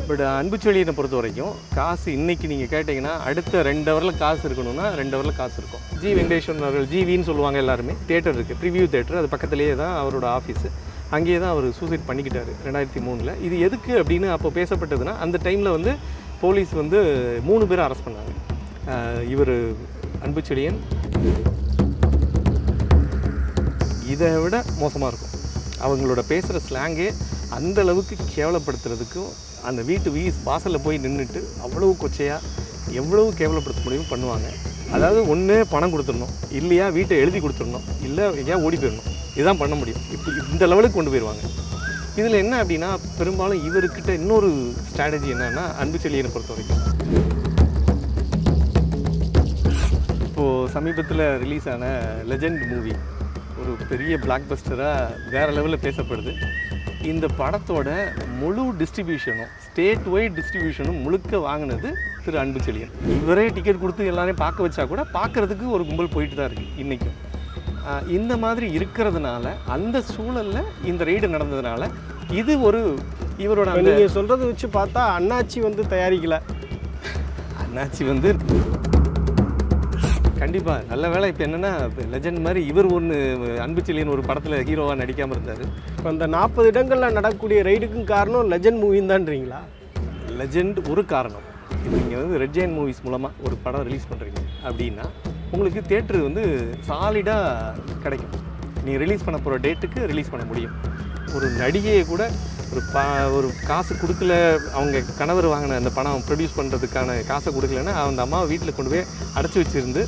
But அன்புச்செழியனை பொறுத்த வரைக்கும் காசு இன்னைக்கு நீங்கள் கேட்டிங்கன்னா அடுத்த ரெண்டு ஹவரில் காசு இருக்கணும்னா ரெண்டு ஹவரில் காசு இருக்கும் ஜி வெங்கடேஸ்வரன் அவர்கள் ஜிவின்னு சொல்லுவாங்க எல்லாருமே தேட்டர் இருக்குது ப்ரிவியூ தேட்டர் அது பக்கத்துலேயே தான் அவரோட ஆஃபீஸு அங்கேயே தான் அவர் சூசைட் பண்ணிக்கிட்டாரு ரெண்டாயிரத்தி மூணில் இது எதுக்கு அப்படின்னு அப்போ பேசப்பட்டதுன்னா அந்த டைமில் வந்து போலீஸ் வந்து மூணு பேரை அரெஸ்ட் பண்ணாங்க இவர் அன்புச்செழியன் இதை விட மோசமாக இருக்கும் அவங்களோட பேசுகிற ஸ்லாங்கே அந்த அளவுக்கு கேவலப்படுத்துறதுக்கும் அந்த வீட்டு வீஸ் வாசலில் போய் நின்றுட்டு அவ்வளவு கொச்சையாக எவ்வளவு கேவலப்படுத்த முடியும் பண்ணுவாங்க அதாவது ஒன்று பணம் கொடுத்துடணும் இல்லையா வீட்டை எழுதி கொடுத்துடணும் இல்லை எங்கேயா ஓடி போயிடணும் இதுதான் பண்ண முடியும் இப்போ இந்த லெவலுக்கு கொண்டு போயிடுவாங்க இதில் என்ன அப்படின்னா பெரும்பாலும் இவர்கிட்ட இன்னொரு ஸ்ட்ராட்டஜி என்னன்னா அன்பு செழியனை பொறுத்த வரைக்கும் இப்போது சமீபத்தில் ரிலீஸ் ஆன லெஜெண்ட் மூவி ஒரு பெரிய பிளாக் பஸ்டராக வேறு லெவலில் பேசப்படுது இந்த படத்தோட முழு டிஸ்ட்ரிபியூஷனும் ஸ்டேட் வைட் டிஸ்ட்ரிபியூஷனும் முழுக்க வாங்கினது திரு அன்பு செழியன் இவரே டிக்கெட் கொடுத்து எல்லாரையும் பார்க்க வச்சா கூட பார்க்குறதுக்கு ஒரு கும்பல் போயிட்டு தான் இருக்குது இன்றைக்கும் இந்த மாதிரி இருக்கிறதுனால அந்த சூழலில் இந்த ரெய்டு நடந்ததுனால இது ஒரு இவரோட இப்போ அந்த நீங்கள் சொல்கிறத வச்சு பார்த்தா அண்ணாச்சி வந்து தயாரிக்கல அண்ணாச்சி வந்து கண்டிப்பாக நல்ல வேளை இப்போ என்னென்னா லெஜெண்ட் மாதிரி இவர் ஒன்று அன்புச்செழியன் ஒரு படத்தில் ஹீரோவாக நடிக்காமல் இருந்தார் இப்போ அந்த நாற்பது இடங்களில் நடக்கக்கூடிய ரைடுக்கும் காரணம் லெஜண்ட் மூவின்னு தான்றீங்களா லெஜெண்ட் ஒரு காரணம் இப்போ நீங்கள் வந்து ரெட் ஜெயின் மூவிஸ் மூலமாக ஒரு படம் ரிலீஸ் பண்ணுறீங்க அப்படின்னா உங்களுக்கு தேட்டரு வந்து சாலிடாக கிடைக்கும் நீ ரிலீஸ் பண்ண போகிற டேட்டுக்கு ரிலீஸ் பண்ண முடியும் ஒரு நடிகையை கூட ஒரு பா ஒரு காசு கொடுக்கல அவங்க கணவர் வாங்கின அந்த பணம் ப்ரொடியூஸ் பண்ணுறதுக்கான காசை கொடுக்கலன்னா அந்த அம்மாவை வீட்டில் கொண்டு போய் அடைச்சி வச்சிருந்து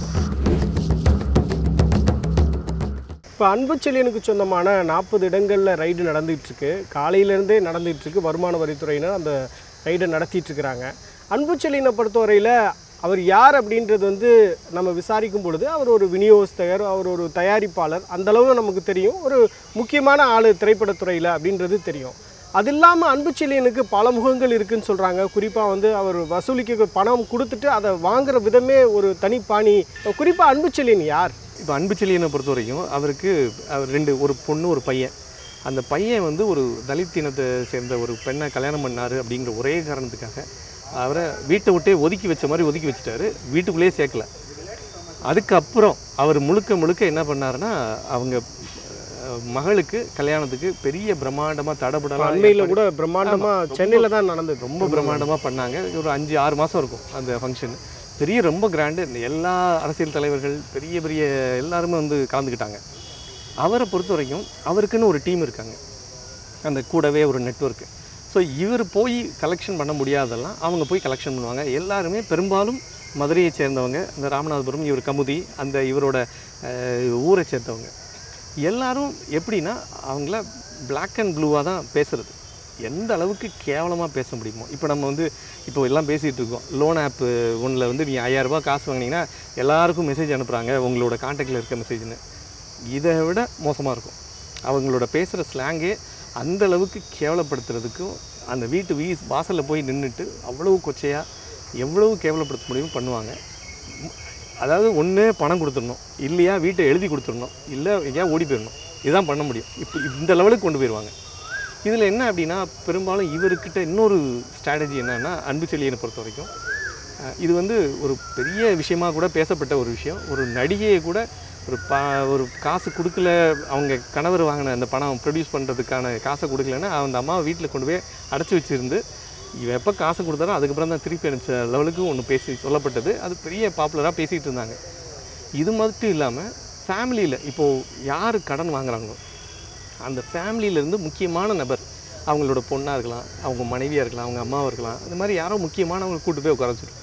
இப்போ அன்புச்செழியனுக்கு சொந்தமான நாற்பது இடங்களில் ரைடு நடந்துகிட்டு இருக்கு காலையிலேருந்தே நடந்துகிட்டு இருக்கு வருமான வரித்துறையினர் அந்த ரைடை நடத்திட்டு இருக்கிறாங்க அன்புச்செழியனை பொறுத்தவரையில் அவர் யார் அப்படின்றது வந்து நம்ம விசாரிக்கும் பொழுது அவர் ஒரு விநியோகஸ்தகர் அவர் ஒரு தயாரிப்பாளர் அந்த அளவு நமக்கு தெரியும் ஒரு முக்கியமான ஆள் திரைப்படத்துறையில் அப்படின்றது தெரியும் அது இல்லாமல் அன்புச்செழியனுக்கு பல முகங்கள் இருக்குன்னு சொல்கிறாங்க குறிப்பாக வந்து அவர் வசூலிக்க பணம் கொடுத்துட்டு அதை வாங்குற விதமே ஒரு தனிப்பாணி குறிப்பாக அன்புச்செழியன் யார் இப்போ அன்புச்செழியனை பொறுத்த வரைக்கும் அவருக்கு அவர் ரெண்டு ஒரு பொண்ணு ஒரு பையன் அந்த பையன் வந்து ஒரு தலித் இனத்தை சேர்ந்த ஒரு பெண்ணை கல்யாணம் பண்ணார் அப்படிங்கிற ஒரே காரணத்துக்காக அவரை வீட்டை விட்டே ஒதுக்கி வச்ச மாதிரி ஒதுக்கி வச்சுட்டாரு வீட்டுக்குள்ளேயே சேர்க்கல அதுக்கப்புறம் அவர் முழுக்க முழுக்க என்ன பண்ணாருன்னா அவங்க அஹ், மகளுக்கு கல்யாணத்துக்கு பெரிய பிரம்மாண்டமாக தடபடலாம் அண்மையில் கூட பிரம்மாண்டமா சென்னையில் தான் நடந்தது ரொம்ப பிரம்மாண்டமாக பண்ணாங்க ஒரு அஞ்சு ஆறு மாதம் இருக்கும் அந்த ஃபங்க்ஷன் பெரிய ரொம்ப கிராண்டு எல்லா அரசியல் தலைவர்கள் பெரிய பெரிய எல்லாருமே வந்து கலந்துக்கிட்டாங்க அவரை பொறுத்த வரைக்கும் அவருக்குன்னு ஒரு டீம் இருக்காங்க அந்த கூடவே ஒரு நெட்வொர்க்கு ஸோ இவர் போய் கலெக்ஷன் பண்ண முடியாதெல்லாம் அவங்க போய் கலெக்ஷன் பண்ணுவாங்க எல்லாருமே பெரும்பாலும் மதுரையை சேர்ந்தவங்க இந்த ராமநாதபுரம் இவர் கமுதி அந்த இவரோட அஹ், ஊரை சேர்ந்தவங்க எல்லாரும் எப்படின்னா அவங்கள Black அண்ட் ப்ளூவாக தான் பேசுகிறது எந்த அளவுக்கு கேவலமாக பேச முடியுமோ இப்போ நம்ம வந்து இப்போ எல்லாம் பேசிகிட்டு இருக்கோம் லோன் ஆப்பு ஒன்றில் வந்து நீங்கள் ஐயாயிரரூபா காசு வாங்கினீங்கன்னா எல்லாருக்கும் மெசேஜ் அனுப்புகிறாங்க உங்களோட காண்டாக்டில் இருக்க மெசேஜ்னு இதை விட மோசமாக இருக்கும் அவங்களோட பேசுகிற ஸ்லாங்கே அந்த அளவுக்கு கேவலப்படுத்துறதுக்கும் அந்த வீட்டு வீஸ் வாசலில் போய் நின்றுட்டு அவ்வளவு கொச்சையாக எவ்வளவு கேவலப்படுத்த முடியுமோ பண்ணுவாங்க ம், அதாவது ஒன்று பணம் கொடுத்துடணும் இல்லையா வீட்டை எழுதி கொடுத்துடணும் இல்லை எங்கேயா ஓடி போயிடணும் இதுதான் பண்ண முடியும் இப்போ இந்த லெவலுக்கு கொண்டு போயிடுவாங்க இதில் என்ன அப்படின்னா பெரும்பாலும் இவர்கிட்ட இன்னொரு ஸ்ட்ராட்டஜி என்னன்னா அன்பு செழியனை பொறுத்த வரைக்கும் அஹ், இது வந்து ஒரு பெரிய விஷயமா கூட பேசப்பட்ட ஒரு விஷயம் ஒரு நடிகையை கூட ஒரு பா ஒரு காசு கொடுக்கல அவங்க கணவர் வாங்கின அந்த பணம் ப்ரொடியூஸ் பண்ணுறதுக்கான காசை கொடுக்கலன்னா அந்த அம்மாவை வீட்டில் கொண்டு போய் அடைச்சி வச்சிருந்து இவன் எப்போ காசு கொடுத்தாரோ அதுக்கப்புறம் தான் திருப்பி அனுப்பிச்ச லெவலுக்கு ஒன்று பேசி சொல்லப்பட்டது அது பெரிய பாப்புலராக பேசிகிட்டு இருந்தாங்க இது மட்டும் இல்லாமல் ஃபேமிலியில் இப்போது யார் கடன் வாங்குறாங்களோ அந்த ஃபேமிலியிலேருந்து முக்கியமான நபர் அவங்களோட பொண்ணாக இருக்கலாம் அவங்க மனைவியாக இருக்கலாம் அவங்க அம்மாவாக இருக்கலாம் இந்த மாதிரி யாரோ முக்கியமானவங்களை கூட்டு போய் உட்கார வச்சிடும்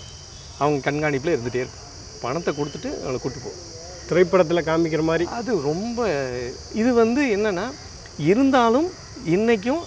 அவங்க கண்காணிப்பில் இருந்துகிட்டே இருக்கும் பணத்தை கொடுத்துட்டு அவங்கள கூட்டு போ திரைப்படத்தில் காமிக்கிற மாதிரி அது ரொம்ப இது வந்து என்னன்னா இருந்தாலும் இன்னைக்கும்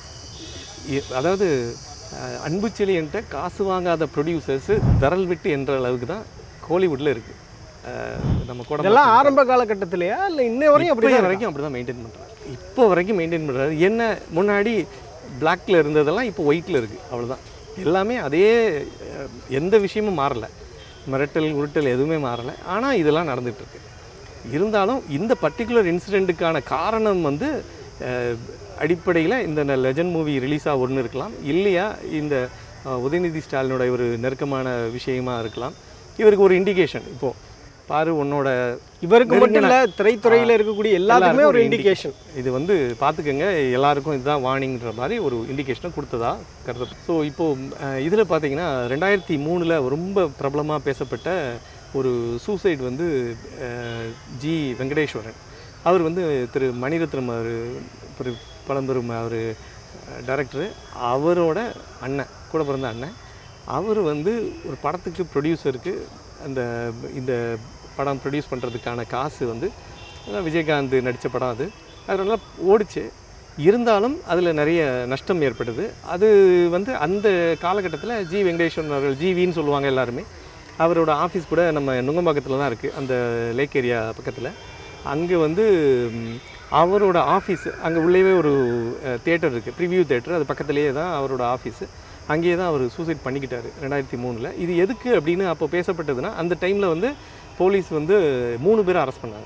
இ- அதாவது அஹ், அன்பு செழியன்ட்ட காசு வாங்காத ப்ரொடியூசர்ஸ் விரல் விட்டு என்ற அளவுக்கு தான் கோலிவுட்டில் இருக்குது நம்ம கூட இதெல்லாம் ஆரம்ப காலகட்டத்திலையா இல்லை இன்ன வரையும் அப்படி இப்போய வரைக்கும் அப்படி தான் மெயின்டைன் பண்ணுறாரு இப்போ வரைக்கும் மெயின்டைன் பண்ணுறாரு என்ன முன்னாடி பிளாக்ல இருந்ததெல்லாம் இப்போ ஒயிட்டில் இருக்குது அவ்வளவுதான் எல்லாமே அதே அஹ், எந்த விஷயமும் மாறல மிரட்டல் உருட்டல் எதுவுமே மாறலை ஆனால் இதெல்லாம் நடந்துட்டு இருக்கு இருந்தாலும் இந்த பர்டிகுலர் இன்சிடெண்ட்டுக்கான காரணம் வந்து அஹ், அடிப்படையில் இந்த லெஜண்ட் மூவி ரிலீஸாக ஒன்று இருக்கலாம் இல்லையா இந்த அஹ், உதயநிதி ஸ்டாலினோட ஒரு நெருக்கமான விஷயமா இருக்கலாம் இவருக்கு ஒரு இண்டிகேஷன் இப்போது பாரு உன்னோட இவருக்கு மட்டும் நெருங்கின- இல்ல திரைத்துறையில இருக்கக்கூடிய எல்லாத்துக்குமே எல்லாருக்கும் ஒரு ஒரு இண்டிகேஷன் இது வந்து பார்த்துக்கங்க எல்லாருக்கும் இதுதான் வார்னிங்ன்ற மாதிரி ஒரு இண்டிகேஷனை கொடுத்ததா கருது ஸோ இப்போது இதில் பார்த்தீங்கன்னா ரெண்டாயிரத்தி மூணில் ரொம்ப பிரபலமாக பேசப்பட்ட ஒரு சூசைட் வந்து அஹ், ஜி வெங்கடேஸ்வரன் அவர் வந்து திரு மணிரத்னம் அவர் ஒரு பழம்பெரும் அவர் டைரக்டரு அவரோட அண்ணன் கூட பிறந்த அண்ணன் அவர் வந்து ஒரு படத்துக்கு ப்ரொடியூசருக்கு அந்த இந்த படம் ப்ரொடியூஸ் பண்ணுறதுக்கான காசு வந்து அதான் விஜயகாந்த் நடித்த படம் அது அது நல்லா ஓடிச்சு இருந்தாலும் அதில் நிறைய நஷ்டம் ஏற்பட்டது அது வந்து அந்த காலகட்டத்தில் ஜி வெங்கடேஸ்வரன் அவர்கள் ஜிவின்னு சொல்லுவாங்க எல்லாருமே அவரோட ஆஃபீஸ் கூட நம்ம நுங்கம்பாக்கத்தில் தான் இருக்குது அந்த லேக் ஏரியா பக்கத்தில் அங்கே வந்து ம், அவரோட ஆஃபீஸ் அங்கே உள்ளேவே ஒரு தேட்டர் இருக்குது ப்ரிவியூ தேட்டர் அது பக்கத்துலேயே தான் அவரோட ஆஃபீஸு அங்கேயே தான் அவர் சூசைட் பண்ணிக்கிட்டாரு ரெண்டாயிரத்தி மூணில் இது எதுக்கு அப்படின்னு அப்போ பேசப்பட்டதுன்னா அந்த டைமில் வந்து போலீஸ் வந்து மூணு பேரை அரெஸ்ட் பண்ணாங்க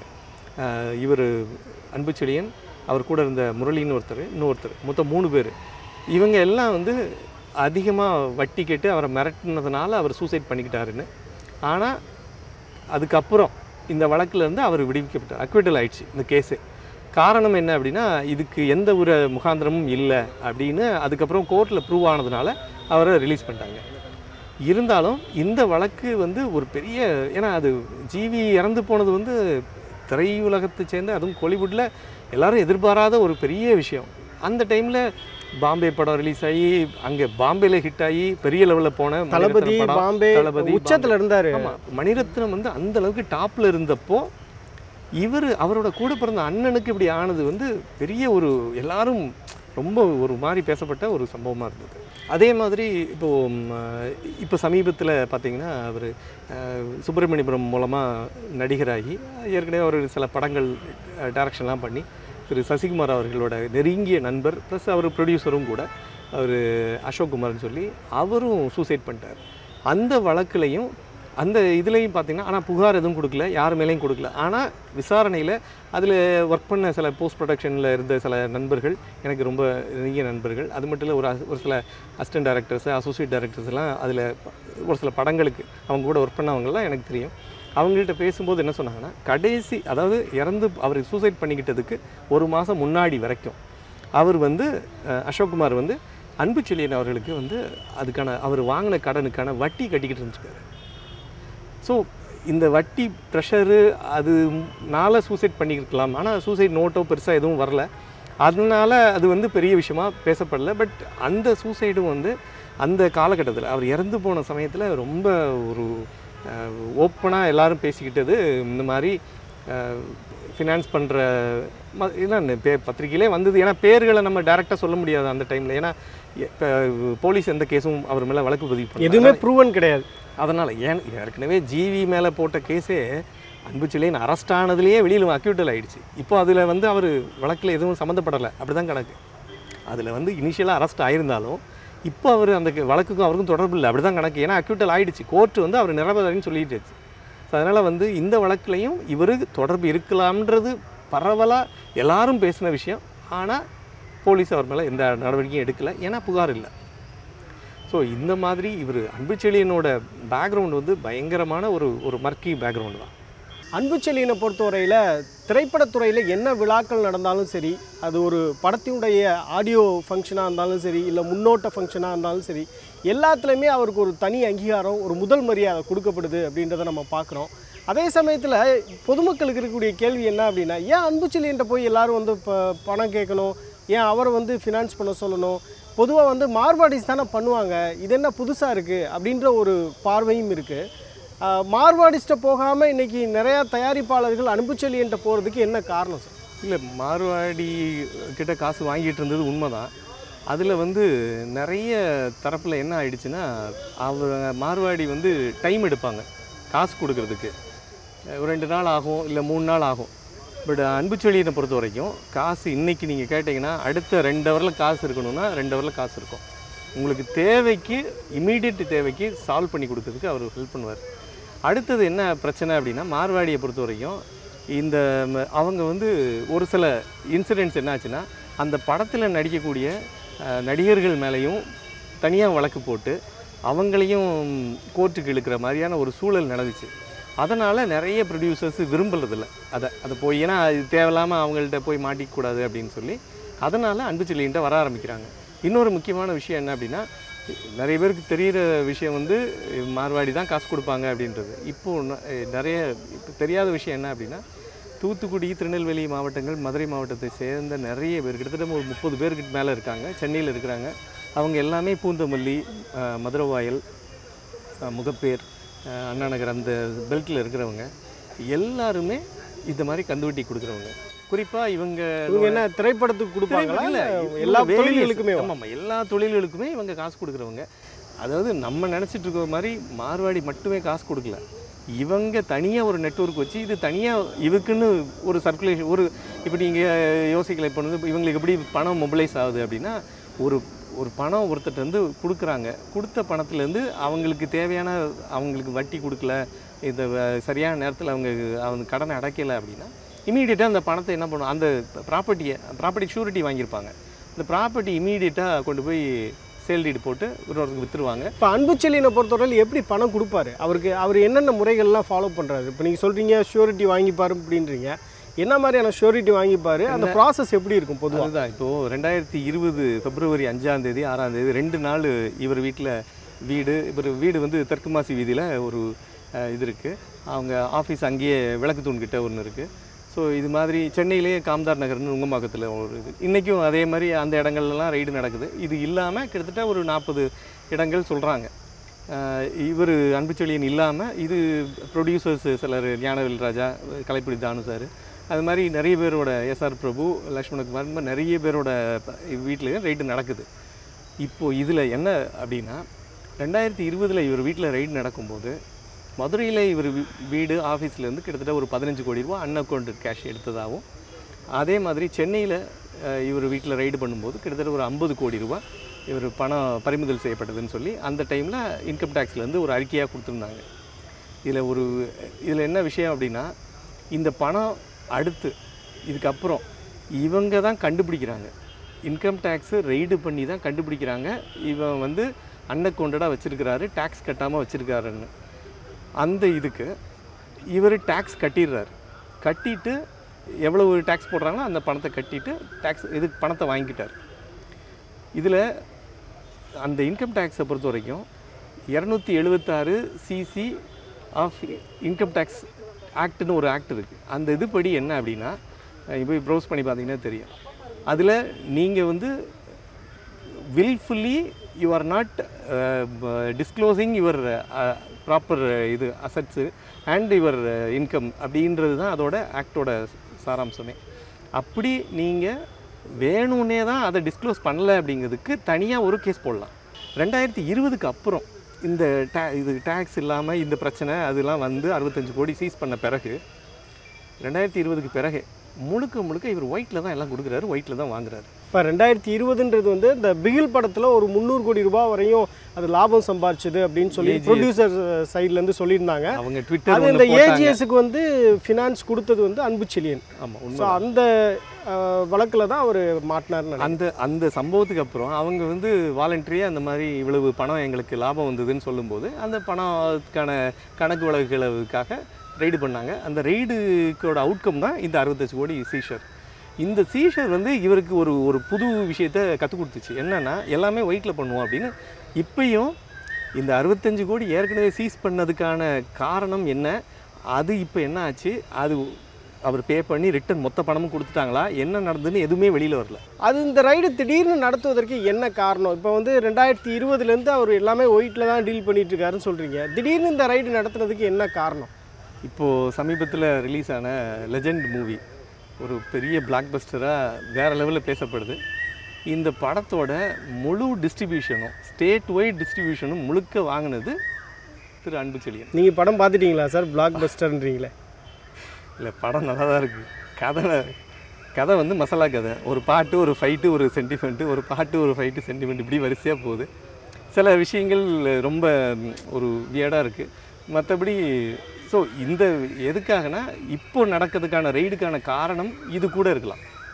இவர் அன்புச்செழியன் அவர் கூட இருந்த முரளின்னு ஒருத்தர் இன்னொருத்தர் மொத்தம் மூணு பேர் இவங்க எல்லாம் வந்து அதிகமாக வட்டி கேட்டு அவரை மிரட்டினதுனால அவர் சூசைட் பண்ணிக்கிட்டாருன்னு ஆனால் அதுக்கப்புறம் இந்த வழக்குல இருந்து அவர் விடுவிக்கப்பட்டார் அக்விட்டல் ஆயிடுச்சு இந்த கேஸு காரணம் என்ன அப்படின்னா இதுக்கு எந்த ஒரு முகாந்திரமும் இல்லை அப்படின்னு அதுக்கப்புறம் கோர்ட்டில் ப்ரூவ் ஆனதுனால அவரை ரிலீஸ் பண்ணிட்டாங்க இருந்தாலும் இந்த வழக்கு வந்து ஒரு பெரிய ஏன்னா அது ஜிவி இறந்து போனது வந்து திரையுலகத்தை சேர்ந்த அதுவும் கோலிவுட்டில் எல்லாரும் எதிர்பாராத ஒரு பெரிய விஷயம் அந்த டைமில் பாம்பே படம் ரிலீஸ் ஆகி அங்கே பாம்பேல ஹிட் ஆகி பெரிய லெவலில் போன தளபதி மணிரத்னம் படம், பாம்பே தளபதி, உச்சத்துல இருந்தாரு ஆமா மணிரத்னம் வந்து அந்த அளவுக்கு டாப்ல இருந்தப்போ இவர் அவரோட கூட பிறந்த அண்ணனுக்கு இப்படி ஆனது வந்து பெரிய ஒரு எல்லாரும் ரொம்ப ஒரு மாதிரி பேசப்பட்ட ஒரு சம்பவமாக இருந்தது அதே மாதிரி இப்போ ம், இப்போ சமீபத்தில் பார்த்தீங்கன்னா அவர் சுப்பிரமணியபுரம் மூலமாக நடிகராகி ஏற்கனவே அவர் சில படங்கள் டைரக்ஷன்லாம் பண்ணி திரு சசிகுமார் அவர்களோட நெருங்கிய நண்பர் ப்ளஸ் அவர் ப்ரொடியூசரும் கூட அவர் அசோக் குமார்னு சொல்லி அவரும் சூசைட் பண்ணிட்டார் அந்த வழக்குலையும் அந்த இதுலேயும் பார்த்தீங்கன்னா ஆனால் புகார் எதுவும் கொடுக்கல யார் மேலேயும் கொடுக்கல ஆனால் விசாரணையில் அதில் ஒர்க் பண்ண சில போஸ்ட் ப்ரொடக்ஷனில் இருந்த சில நண்பர்கள் எனக்கு ரொம்ப நெருங்கிய நண்பர்கள் அது மட்டும் இல்லை ஒரு அஸ்- ஒரு சில அசிஸ்டன்ட் டைரக்டர்ஸ் அசோசியேட் டைரக்டர்ஸ் எல்லாம் அதில் ஒரு சில படங்களுக்கு அவங்க கூட ஒர்க் பண்ணவங்கலாம் எனக்கு தெரியும் அவங்கள்ட்ட பேசும்போது என்ன சொன்னாங்கன்னா கடைசி அதாவது இறந்து அவர் சூசைட் பண்ணிக்கிட்டதுக்கு ஒரு மாதம் முன்னாடி வரைக்கும் அவர் வந்து அஹ், அசோக்குமார் வந்து அன்பு செழியன் அவர்களுக்கு வந்து அதுக்கான அவர் வாங்கின கடனுக்கான வட்டி கட்டிக்கிட்டு இருந்துருக்காரு ஸோ இந்த வட்டி ப்ரெஷரு அதுனால சூசைட் பண்ணியிருக்கலாம் ஆனால் சூசைட் நோட்டோ பெருசாக எதுவும் வரல அதனால அது வந்து பெரிய விஷயமா பேசப்படல பட் அந்த சூசைடும் வந்து அந்த காலகட்டத்தில் அவர் இறந்து போன சமயத்தில் ரொம்ப ஒரு ஓப்பனாக எல்லாரும் பேசிக்கிட்டது இந்த மாதிரி ஃபினான்ஸ் பண்ணுற என்ன பே பத்திரிக்கையிலே வந்தது ஏன்னா பேர்களை நம்ம டேரெக்டாக சொல்ல முடியாது அந்த டைமில் ஏன்னா இப்போ போலீஸ் எந்த கேஸும் அவர் மேலே வழக்கு பதிவு பண்ணல. எதுவுமே ப்ரூவன் கிடையாது அதனால் ஏன் ஏற்கனவே ஜிவி மேலே போட்ட கேஸே அன்புச்சிலேன் அரெஸ்ட் ஆனதுலேயே வெளியில் அக்யூட்டல் ஆயிடுச்சு இப்போ அதில் வந்து அவர் வழக்கில் எதுவும் சம்மந்தப்படலை அப்படி தான் கணக்கு அதில் வந்து இனிஷியலாக அரெஸ்ட் ஆயிருந்தாலும் இப்போ அவர் அந்த கே- வழக்குக்கும் அவருக்கும் தொடர்பு இல்லை அப்படி தான் கணக்கு ஏன்னா அக்யூட்டல் ஆயிடுச்சு கோர்ட்டு வந்து அவர் நிரபராதின்னு சொல்லிட்டு ஸோ அதனால் வந்து இந்த வழக்குலையும் இவருக்கு தொடர்பு இருக்கலாம்ன்றது பரவலாக எல்லாரும் பேசின விஷயம் ஆனால் போலீஸ் அவர் மேலே எந்த நடவடிக்கையும் எடுக்கலை ஏன்னா புகார் இல்லை ஸோ இந்த மாதிரி இவர் அன்புச்செழியனோட பேக்ரவுண்ட் வந்து பயங்கரமான ஒரு ஒரு மர்க்கி பேக்ரவுண்ட் தான் அன்புச்செழியனை பொறுத்தவரையில் திரைப்படத்துறையில் என்ன விழாக்கள் நடந்தாலும் சரி அது ஒரு படத்தினுடைய ஆடியோ ஃபங்க்ஷனாக இருந்தாலும் சரி இல்லை முன்னோட்ட ஃபங்க்ஷனாக இருந்தாலும் சரி எல்லாத்துலேயுமே அவருக்கு ஒரு தனி அங்கீகாரம் ஒரு முதல் மரியாதை கொடுக்கப்படுது அப்படின்றத நம்ம பார்க்குறோம் அதே சமயத்தில் பொதுமக்களுக்கு இருக்கக்கூடிய கேள்வி என்ன அப்படின்னா ஏன் அன்புச்செழியன்ட்ட போய் எல்லாரும் வந்து இப்போ பணம் கேட்கணும் ஏன் அவரை வந்து ஃபினான்ஸ் பண்ண சொல்லணும் பொதுவாக வந்து மார்வாடிஸ் தானே பண்ணுவாங்க இது என்ன புதுசாக இருக்குது அப்படின்ற ஒரு பார்வையும் இருக்குது மார்வாடிஸ்ட்டை போகாமல் இன்னைக்கு நிறையா தயாரிப்பாளர்கள் அனுப்புச்செழியன்ட்ட போகிறதுக்கு என்ன காரணம் சார் இல்லை மார்வாடி கிட்ட காசு வாங்கிட்டு இருந்தது உண்மைதான் அதில் வந்து நிறைய தரப்பில் என்ன ஆயிடுச்சுன்னா அவர் மார்வாடி வந்து டைம் எடுப்பாங்க காசு கொடுக்கறதுக்கு அஹ் ஒரு ரெண்டு நாள் ஆகும் இல்லை மூணு நாள் ஆகும் பட் அன்புச்செழியனை பொறுத்த வரைக்கும் காசு இன்னைக்கு நீங்கள் கேட்டிங்கன்னா அடுத்த ரெண்டு ஹவரில் காசு இருக்கணும்னா ரெண்டு ஹவரில் காசு இருக்கும் உங்களுக்கு தேவைக்கு இமீடியட் தேவைக்கு சால்வ் பண்ணி கொடுக்கறதுக்கு அவர் ஹெல்ப் பண்ணுவார் அடுத்தது என்ன பிரச்சனை அப்படின்னா மார்வாடியை பொறுத்த வரைக்கும் இந்த ம- அவங்க வந்து ஒரு சில இன்சிடென்ட்ஸ் என்னாச்சுன்னா அந்த படத்தில் நடிக்கக்கூடிய அஹ், நடிகர்கள் மேலேயும் தனியாக வழக்கு போட்டு அவங்களையும் கோர்ட்டுக்கு இழுக்கிற மாதிரியான ஒரு சூழல் நடந்துச்சு அதனால் நிறைய ப்ரொடியூசர்ஸ் விரும்புறதில்ல அதை அதை போய் ஏன்னா அது தேவையில்லாமல் அவங்கள்ட்ட போய் மாட்டிக்கக்கூடாது அப்படின்னு சொல்லி அதனால் அன்பு செல்லிகிட்ட வர ஆரம்பிக்கிறாங்க இன்னொரு முக்கியமான விஷயம் என்ன அப்படின்னா நிறைய பேருக்கு தெரிகிற விஷயம் வந்து மார்வாடி தான் காசு கொடுப்பாங்க அப்படின்றது இப்போது ந- நிறைய இப்போ தெரியாத விஷயம் என்ன அப்படின்னா தூத்துக்குடி திருநெல்வேலி மாவட்டங்கள் மதுரை மாவட்டத்தை சேர்ந்த நிறைய பேர் கிட்டத்தட்ட ஒரு முப்பது பேருக்கு மேலே இருக்காங்க சென்னையில் இருக்கிறாங்க அவங்க எல்லாமே பூந்தமல்லி அஹ், மதுரவாயல் அஹ், முகப்பேர் அஹ், அண்ணா நகர் அந்த பெல்ட்டில் இருக்கிறவங்க எல்லாருமே இந்த மாதிரி கந்துவட்டி கொடுக்குறவங்க குறிப்பாக இவங்க இவங்க என்ன திரைப்படத்துக்கு கொடுப்பாங்களா இல்ல, இல்ல இவங்க எல்லா various- தொழில்களுக்குமே ஆமா, ஆமா, எல்லா தொழில்களுக்குமே இவங்க காசு கொடுக்குறவங்க அதாவது நம்ம நினச்சிட்டு இருக்கிற மாதிரி மார்வாடி மட்டுமே காசு கொடுக்கல இவங்க தனியாக ஒரு நெட்வொர்க் வச்சு இது தனியாக இவக்குன்னு ஒரு சர்க்குலேஷன் ஒரு இப்போ நீங்கள் யோசிக்கல இப்போ வந்து இவங்களுக்கு எப்படி பணம் மொபிலைஸ் ஆகுது அப்படின்னா ஒரு ஒரு பணம் ஒருத்தர்ட்ட வந்து கொடுக்குறாங்க கொடுத்த பணத்துலேருந்து அவங்களுக்கு தேவையான அவங்களுக்கு வட்டி கொடுக்கல இந்த வ- சரியான நேரத்தில் அவங்க அவங்க கடனை அடைக்கலை அப்படின்னா இமீடியட்டாக அந்த பணத்தை என்ன பண்ணும் அந்த ப்ராப்பர்ட்டியை ப்ராப்பர்ட்டி ஷூரிட்டி வாங்கியிருப்பாங்க இந்த ப்ராப்பர்ட்டி இமீடியட்டாக கொண்டு போய் சேல் டீடு போட்டு ஒருவருக்கு விற்றுருவாங்க இப்போ அன்புச்செழியனை பொறுத்தவரையில் எப்படி பணம் கொடுப்பாரு அவருக்கு அவர் என்னென்ன முறைகள்லாம் ஃபாலோ பண்ணுறாரு இப்போ நீங்கள் சொல்கிறீங்க ஷூரிட்டி வாங்கிப்பாரு அப்படின்றீங்க என்ன மாதிரியான ஷூரிட்டி வாங்கிப்பாரு அந்த ப்ராசஸ் எப்படி இருக்கும் பொதுவாக அதுதான் இப்போது ரெண்டாயிரத்தி இருபது பிப்ரவரி அஞ்சாம் தேதி ஆறாம் தேதி ரெண்டு நாள் இவர் வீட்டில் வீடு இவர் வீடு வந்து தெற்குமாசி வீதியில் ஒரு அஹ், இது இருக்குது அவங்க ஆஃபீஸ் அங்கேயே விளக்கு தூண்கிட்ட ஒன்று இருக்குது ஸோ இது மாதிரி சென்னையிலேயே காம்தார் நகர்னு நுங்கம்பாக்கத்தில் ஒரு இது இன்றைக்கும் அதே மாதிரி அந்த இடங்கள்லாம் ரைடு நடக்குது இது இல்லாமல் கிட்டத்தட்ட ஒரு நாற்பது இடங்கள் சொல்கிறாங்க இவர் அன்புச்செழியன் இல்லாமல் இது ப்ரொடியூசர்ஸ் சிலர் ஞானவேல் ராஜா கலைப்புடி தானு சார் அது மாதிரி நிறைய பேரோட எஸ்ஆர் பிரபு லக்ஷ்மணகுமார் இந்த மாதிரி நிறைய பேரோட வீட்லேயும் ரைடு நடக்குது இப்போது இதில் என்ன அப்படின்னா ரெண்டாயிரத்தி இருபதில் இவர் வீட்டில் ரைடு நடக்கும்போது மதுரையில் இவர் வீ- வீடு ஆஃபீஸ்லேருந்து கிட்டத்தட்ட ஒரு பதினஞ்சு கோடி ரூபா அன்அக்கௌண்டட் கேஷ் எடுத்ததாகவும் அதே மாதிரி சென்னையில் இவர் வீட்டில் ரைடு பண்ணும்போது கிட்டத்தட்ட ஒரு ஐம்பது கோடி ரூபா இவர் பணம் பறிமுதல் செய்யப்பட்டதுன்னு சொல்லி அந்த டைமில் இன்கம் டேக்ஸ்லேருந்து ஒரு அறிக்கையாக கொடுத்துருந்தாங்க இதில் ஒரு இதில் என்ன விஷயம் அப்படின்னா இந்த பணம் அடுத்து இதுக்கப்புறம் இவங்க தான் கண்டுபிடிக்கிறாங்க இன்கம் டேக்ஸு ரெய்டு பண்ணி தான் கண்டுபிடிக்கிறாங்க இவன் வந்து அன்அக்கௌண்டடாக வச்சுருக்கிறாரு டேக்ஸ் கட்டாமல் வச்சுருக்காருன்னு அந்த இதுக்கு இவர் டேக்ஸ் கட்டிடுறாரு கட்டிட்டு எவ்வளவு டேக்ஸ் போடுறாங்களோ அந்த பணத்தை கட்டிட்டு டேக்ஸ் இது பணத்தை வாங்கிக்கிட்டார் இதில் அந்த இன்கம் டேக்ஸை பொறுத்த வரைக்கும் இரநூத்தி எழுபத்தாறு சிசி ஆஃப் இன்கம் டேக்ஸ் ஆக்ட்னு ஒரு ஆக்ட் இருக்குது அந்த இதுபடி என்ன அப்படின்னா இப்போ ப்ரௌஸ் பண்ணி பார்த்தீங்கன்னா தெரியும் அதில் நீங்கள் வந்து wilfully you are not disclosing your proper இது அசட்ஸு அண்ட் யுவர் இன்கம் அப்படின்றது தான் அதோட ஆக்டோட சாராம்சமே அப்படி நீங்கள் வேணும்னே தான் அதை டிஸ்க்ளோஸ் பண்ணல அப்படிங்கிறதுக்கு தனியாக ஒரு கேஸ் போடலாம் ரெண்டாயிரத்தி இருபதுக்கு அப்புறம் இந்த டே இது டேக்ஸ் இல்லாமல் இந்த பிரச்சனை அதெல்லாம் வந்து அறுபத்தஞ்சு கோடி சீஸ் பண்ண பிறகு ரெண்டாயிரத்தி இருபதுக்கு பிறகு முழுக்க முழுக்க இவர் ஒயிட்டில் தான் எல்லாம் கொடுக்குறாரு ஒயிட்டில் தான் வாங்குறாரு இப்போ ரெண்டாயிரத்தி இருபதுன்றது வந்து இந்த பிகில் படத்தில் ஒரு முந்நூறு கோடி ரூபாய் வரையும் அது லாபம் சம்பாதிச்சது அப்படின்னு சொல்லி AGS. ப்ரொடியூசர் சைட்லேருந்து சொல்லியிருந்தாங்க அவங்க அது ட்விட்டர் இந்த ஏஜிஎஸ்க்கு வந்து ஃபினான்ஸ் கொடுத்தது வந்து அன்புச்செழியன் ஆமாம் ஸோ உண்மை அந்த வழக்கில் தான் அவர் மாட்டினார்னு நினைக்கிறேன் அந்த அந்த சம்பவத்துக்கு அப்புறம் அவங்க வந்து வாலண்டரியாக அந்த மாதிரி இவ்வளவு பணம் எங்களுக்கு லாபம் வந்ததுன்னு சொல்லும்போது அந்த பணத்துக்கான கணக்கு வழக்குகளுக்காக ரெய்டு பண்ணாங்க அந்த ரெய்டுக்கோட அவுட்கம் தான் இந்த அறுபத்தஞ்சு கோடி சீஷர் இந்த சீஷர் வந்து இவருக்கு ஒரு ஒரு புது விஷயத்த கற்றுக் கொடுத்துச்சு என்னன்னா எல்லாமே ஒயிட்டில் பண்ணுவோம் அப்படின்னு இப்பயும் இந்த அறுபத்தஞ்சு கோடி ஏற்கனவே சீஸ் பண்ணதுக்கான காரணம் என்ன அது இப்போ என்ன ஆச்சு அது அவர் பே பண்ணி ரிட்டன் மொத்த பணமும் கொடுத்துட்டாங்களா என்ன நடந்ததுன்னு எதுவுமே வெளியில் வரல அது இந்த ரைடு திடீர்னு நடத்துவதற்கு என்ன காரணம் இப்போ வந்து ரெண்டாயிரத்தி இருபதுலேருந்து அவர் எல்லாமே ஒயிட்டில் தான் டீல் பண்ணிட்டு இருக்காருன்னு சொல்கிறீங்க திடீர்னு இந்த ரைடு நடத்துனதுக்கு என்ன காரணம் இப்போது சமீபத்தில் ரிலீஸ் ஆன லெஜெண்ட் மூவி ஒரு பெரிய பிளாக் பஸ்டராக வேறு லெவலில் பேசப்படுது இந்த படத்தோட முழு டிஸ்ட்ரிபியூஷனும் ஸ்டேட் வைட் டிஸ்ட்ரிபியூஷனும் முழுக்க வாங்கினது திரு அன்புச்செழியன் நீங்கள் படம் பார்த்துட்டீங்களா சார் பிளாக் பஸ்டர்ன்றீங்களே இல்லை படம் நல்லா தான் இருக்குது கதை கதை வந்து மசாலா கதை ஒரு பாட்டு ஒரு ஃபைட்டு ஒரு சென்டிமெண்ட்டு ஒரு பாட்டு ஒரு ஃபைட்டு சென்டிமெண்ட் இப்படி வரிசையாக போகுது சில விஷயங்கள் ரொம்ப ம், ஒரு வியடாக இருக்குது மற்றபடி ஸோ இந்த எதுக்காகனா இப்போ நடக்கிறதுக்கான ரெய்டுக்கான காரணம் இது கூட இருக்கலாம்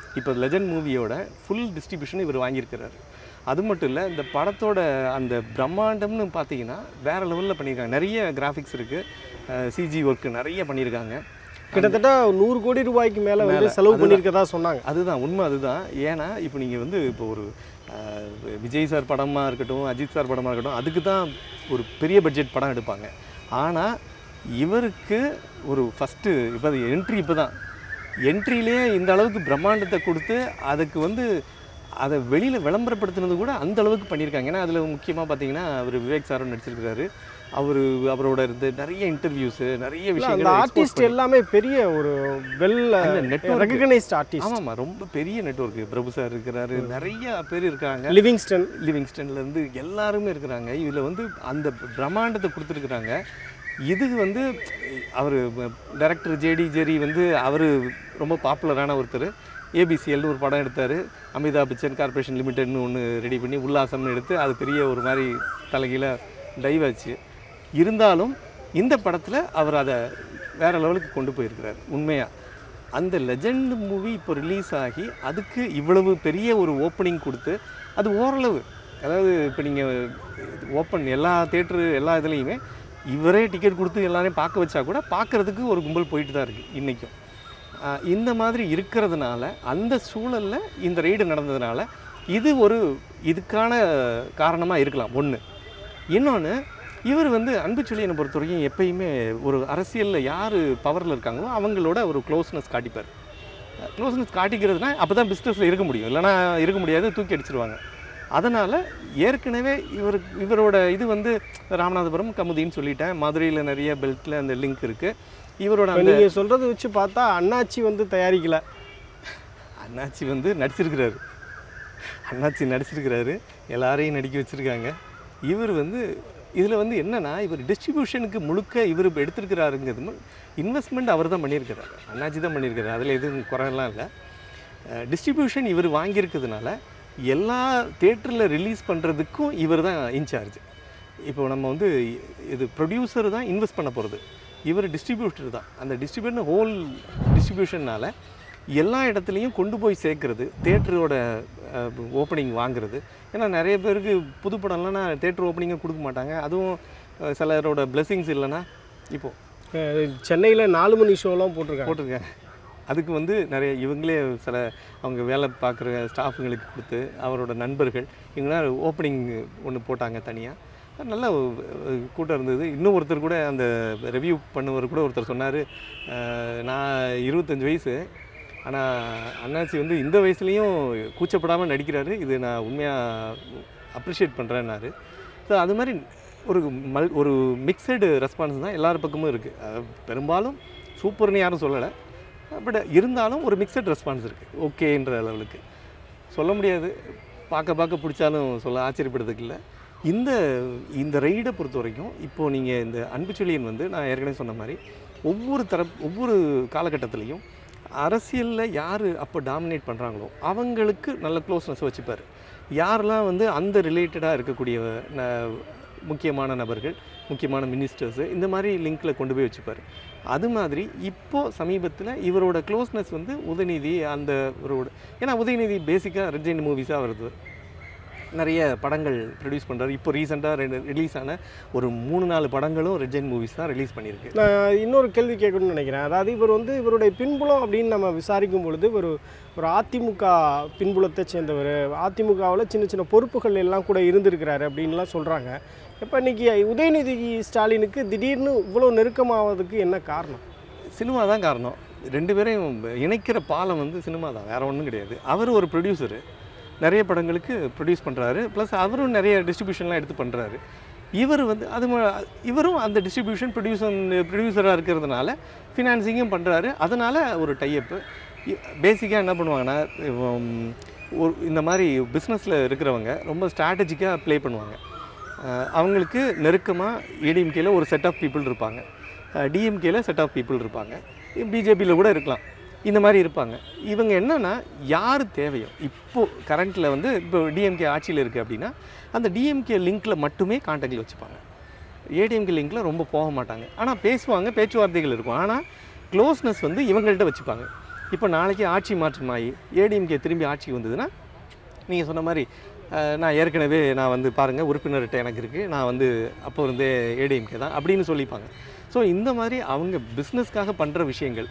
இப்போ லெஜண்ட் மூவியோட ஃபுல் டிஸ்ட்ரிபியூஷன் இவர் வாங்கியிருக்கிறாரு அது மட்டும் இல்லை இந்த படத்தோட அந்த பிரம்மாண்டம்னு பார்த்தீங்கன்னா வேறு லெவலில் பண்ணியிருக்காங்க நிறைய கிராஃபிக்ஸ் இருக்குது சிஜி ஒர்க்கு நிறைய பண்ணியிருக்காங்க கிட்டத்தட்ட நூறு கோடி ரூபாய்க்கு மேலே வந்து செலவு பண்ணியிருக்கதா சொன்னாங்க அதுதான் உண்மை அதுதான் ஏன்னா இப்போ நீங்கள் வந்து இப்போ ஒரு அஹ், விஜய் சார் படமாக இருக்கட்டும் அஜித் சார் படமாக இருக்கட்டும் அதுக்கு தான் ஒரு பெரிய பட்ஜெட் படம் எடுப்பாங்க ஆனால் இவருக்கு ஒரு ஃபஸ்ட்டு இப்போ என்ட்ரி இப்போ தான் என்ட்ரிலேயே இந்த அளவுக்கு பிரம்மாண்டத்தை கொடுத்து அதுக்கு வந்து அதை வெளியில் விளம்பரப்படுத்துனது கூட அந்த அளவுக்கு பண்ணியிருக்காங்க ஏன்னா அதில் முக்கியமாக பார்த்தீங்கன்னா அவர் விவேக் சாரும் நடிச்சிருக்கிறாரு அவர் அவரோட இருந்து நிறைய இன்டர்வியூஸு நிறைய இல்ல, அந்த விஷயங்கள் ஆர்டிஸ்ட் எல்லாமே பெரிய ஒரு வெல் அந்த network. ரெகனைஸ்ட் ஆர்டிஸ்ட் ஆமாம்மா ரொம்ப பெரிய நெட்வொர்க் பிரபு சார் இருக்கிறாரு நிறைய பேர் இருக்காங்க லிவிங்ஸ்டன் லிவிங்ஸ்டன்ல இருந்து எல்லாருமே இருக்கிறாங்க இதில் வந்து அந்த பிரம்மாண்டத்தை கொடுத்துருக்குறாங்க இது வந்து அவர் டைரக்டர் ஜேடி ஜெரி வந்து அவர் ரொம்ப பாப்புலரான ஒருத்தர் ஏபிசிஎல்னு ஒரு படம் எடுத்தார் அமிதாப் பச்சன் கார்ப்பரேஷன் லிமிடெட்னு ஒன்று ரெடி பண்ணி உல்லாசம்னு எடுத்து அது பெரிய ஒரு மாதிரி தலைகீழ டைவ் ஆச்சு இருந்தாலும் இந்த படத்தில் அவர் அதை வேற லெவலுக்கு கொண்டு போயிருக்கிறார் உண்மையாக அந்த லெஜண்ட் மூவி இப்போ ரிலீஸ் ஆகி அதுக்கு இவ்வளவு பெரிய ஒரு ஓப்பனிங் கொடுத்து அது ஓரளவு அதாவது இப்போ நீங்கள் ஓப்பன் எல்லா தேட்டரு எல்லா இதுலேயுமே இவரே டிக்கெட் கொடுத்து எல்லாரையும் பார்க்க வச்சா கூட பார்க்கறதுக்கு ஒரு கும்பல் போயிட்டு தான் இருக்குது இன்றைக்கும் இந்த மாதிரி இருக்கிறதுனால அந்த சூழலில் இந்த ரெய்டு நடந்ததுனால இது ஒரு இதுக்கான காரணமாக இருக்கலாம் ஒன்று இன்னொன்று இவர் வந்து அன்புச்சொல்லியனை பொறுத்த வரைக்கும் எப்பயுமே ஒரு அரசியலில் யார் பவரில் இருக்காங்களோ அவங்களோட ஒரு க்ளோஸ்னஸ் காட்டிப்பார் க்ளோஸ்னஸ் காட்டிக்கிறதுனா அப்போ தான் பிஸ்னஸில் இருக்க முடியும் இல்லைனா இருக்க முடியாது தூக்கி அடிச்சிருவாங்க அதனால் ஏற்கனவே இவர் இவரோட இது வந்து ராமநாதபுரம் கமுதின்னு சொல்லிட்டேன் மதுரையில் நிறைய பெல்ட்டில் அந்த லிங்க் இருக்குது இவரோட இப்போ அந்த நீங்கள் சொல்கிறத வச்சு பார்த்தா அண்ணாச்சி வந்து தயாரிக்கல அண்ணாச்சி வந்து நடிச்சிருக்கிறாரு அண்ணாச்சி நடிச்சிருக்கிறாரு எல்லாரையும் நடிக்க வச்சுருக்காங்க இவர் வந்து இதில் வந்து என்னன்னா இவர் டிஸ்ட்ரிபியூஷனுக்கு முழுக்க இவர் இப்போ எடுத்திருக்கிறாருங்கிறது இன்வெஸ்ட்மெண்ட் அவர் தான் பண்ணியிருக்கிறாரு அண்ணாச்சி தான் பண்ணியிருக்கிறாரு அதில் எதுவும் குறையெல்லாம் இல்லை டிஸ்ட்ரிபியூஷன் இவர் வாங்கியிருக்கிறதுனால எல்லா தேட்டரில் ரிலீஸ் பண்ணுறதுக்கும் இவர் தான் இன்சார்ஜ் இப்போ நம்ம வந்து இது ப்ரொடியூசர் தான் இன்வெஸ்ட் பண்ண போகிறது இவர் டிஸ்ட்ரிபியூட்டர் தான் அந்த டிஸ்ட்ரிபியூட்டர் ஹோல் டிஸ்ட்ரிபியூஷனால் எல்லா இடத்துலையும் கொண்டு போய் சேர்க்கறது தேட்டரோட ஓப்பனிங் வாங்குறது ஏன்னா நிறைய பேருக்கு புது படம்லாம் தேட்டர் ஓப்பனிங்கை கொடுக்க மாட்டாங்க அதுவும் அஹ், சிலரோட பிளெஸிங்ஸ் இல்லைன்னா இப்போது சென்னையில் நாலு மணி ஷோலாம் போட்டிருக்காங்க போட்டிருக்கேன் அதுக்கு வந்து நிறைய இவங்களே சில அவங்க வேலை பார்க்குற ஸ்டாஃபுங்களுக்கு கொடுத்து அவரோட நண்பர்கள் இவங்களாம் ஓப்பனிங் ஒன்று போட்டாங்க தனியாக நல்ல அஹ், கூட்டம் இருந்தது இன்னும் ஒருத்தர் கூட அந்த ரிவ்யூ பண்ணவர் கூட ஒருத்தர் சொன்னார் நான் இருபத்தஞ்சி வயசு ஆனால் அண்ணாச்சி வந்து இந்த வயசுலேயும் கூச்சப்படாமல் நடிக்கிறாரு இது நான் உண்மையாக அப்ரிஷியேட் பண்ணுறேன்னாரு ஸோ அது மாதிரி ஒரு மல் ஒரு மிக்சடு ரெஸ்பான்ஸ் தான் எல்லார் பக்கமும் இருக்குது பெரும்பாலும் சூப்பர்னு யாரும் சொல்லலை பட் இருந்தாலும் ஒரு மிக்சட் ரெஸ்பான்ஸ் இருக்குது ஓகேன்ற லெவலுக்கு சொல்ல முடியாது பார்க்க பார்க்க பிடிச்சாலும் சொல்ல ஆச்சரியப்படுறதுக்கு இல்லை இந்த இந்த ரைடை பொறுத்த வரைக்கும் இப்போது நீங்கள் இந்த அன்புச்செழியன் வந்து நான் ஏற்கனவே சொன்ன மாதிரி ஒவ்வொரு தரப் ஒவ்வொரு காலகட்டத்திலையும் அரசியலில் யார் அப்போ டாமினேட் பண்ணுறாங்களோ அவங்களுக்கு நல்ல க்ளோஸ்னஸ் வச்சுப்பார் யாரெல்லாம் வந்து அந்த ரிலேட்டடாக இருக்கக்கூடிய ந- முக்கியமான நபர்கள் முக்கியமான மினிஸ்டர்ஸு இந்த மாதிரி லிங்க்கில் கொண்டு போய் வச்சுப்பார் அது மாதிரி இப்போது சமீபத்தில் இவரோட க்ளோஸ்னஸ் வந்து உதயநிதி அந்த இவரோட ஏன்னா உதயநிதி பேசிக்காக ரெஜெண்ட் மூவிஸாக வருது நிறைய படங்கள் ப்ரொடியூஸ் பண்ணுறாரு இப்போ ரீசெண்டாக ரிலீஸ் ஆன ஒரு மூணு நாலு படங்களும் ரெஜெண்ட் மூவிஸ் தான் ரிலீஸ் பண்ணியிருக்கு நான் இன்னொரு கேள்வி கேட்கணும்னு நினைக்கிறேன் அதாவது இவர் வந்து இவருடைய பின்புலம் அப்படின்னு நம்ம விசாரிக்கும் பொழுது ஒரு ஒரு அதிமுக பின்புலத்தை சேர்ந்தவர் அதிமுகவில் சின்ன சின்ன பொறுப்புகள் எல்லாம் கூட இருந்திருக்கிறாரு அப்படின்லாம் சொல்கிறாங்க இப்போ இன்னைக்கு உதயநிதி ஸ்டாலினுக்கு திடீர்னு இவ்வளோ நெருக்கமாவதுக்கு என்ன காரணம் சினிமா தான் காரணம் ரெண்டு பேரையும் இணைக்கிற பாலம் வந்து சினிமா தான் வேற ஒன்றும் கிடையாது அவர் ஒரு ப்ரொடியூசரு நிறைய படங்களுக்கு ப்ரொடியூஸ் பண்ணுறாரு ப்ளஸ் அவரும் நிறைய டிஸ்ட்ரிபியூஷன்லாம் எடுத்து பண்ணுறாரு இவர் வந்து அது ம- இவரும் அந்த டிஸ்ட்ரிபியூஷன் ப்ரொடியூசன் ப்ரொடியூசராக இருக்கிறதுனால ஃபினான்சிங்கும் பண்ணுறாரு அதனால் ஒரு டைஅப்பு பேசிக்காக என்ன பண்ணுவாங்கன்னா இவம், ஒரு இந்த மாதிரி பிஸ்னஸில் இருக்கிறவங்க ரொம்ப ஸ்ட்ராட்டஜிக்காக ப்ளே பண்ணுவாங்க அஹ் அவங்களுக்கு நெருக்கமாக ஏடிஎம்கேல ஒரு செட் ஆஃப் பீப்புள் இருப்பாங்க டிஎம்கேல செட் ஆஃப் பீப்புள் இருப்பாங்க பிஜேபியில் கூட இருக்கலாம் இந்த மாதிரி இருப்பாங்க இவங்க என்னன்னா யார் தேவையோ இப்போ கரண்ட்டில் வந்து இப்போ டிஎம்கே ஆட்சியில் இருக்குது அப்படின்னா அந்த டிஎம்கே லிங்க்கில் மட்டுமே காண்டாக்டில் வச்சுப்பாங்க ஏடிஎம்கே லிங்க்கில் ரொம்ப போக மாட்டாங்க ஆனால் பேசுவாங்க பேச்சுவார்த்தைகள் இருக்கும் ஆனால் க்ளோஸ்னஸ் வந்து இவங்கள்ட்ட வச்சுப்பாங்க இப்போ நாளைக்கு ஆட்சி மாற்றமாகி ஏடிஎம்கே திரும்பி ஆட்சி வந்ததுன்னா நீங்கள் சொன்ன மாதிரி அஹ், நான் ஏற்கனவே நான் வந்து பாருங்கள் உறுப்பினர்கிட்ட எனக்கு இருக்குது நான் வந்து அப்போ இருந்தே ஏடிஎம்கே தான் அப்படின்னு சொல்லிப்பாங்க ஸோ இந்த மாதிரி அவங்க பிஸ்னஸ்க்காக பண்ணுற விஷயங்கள்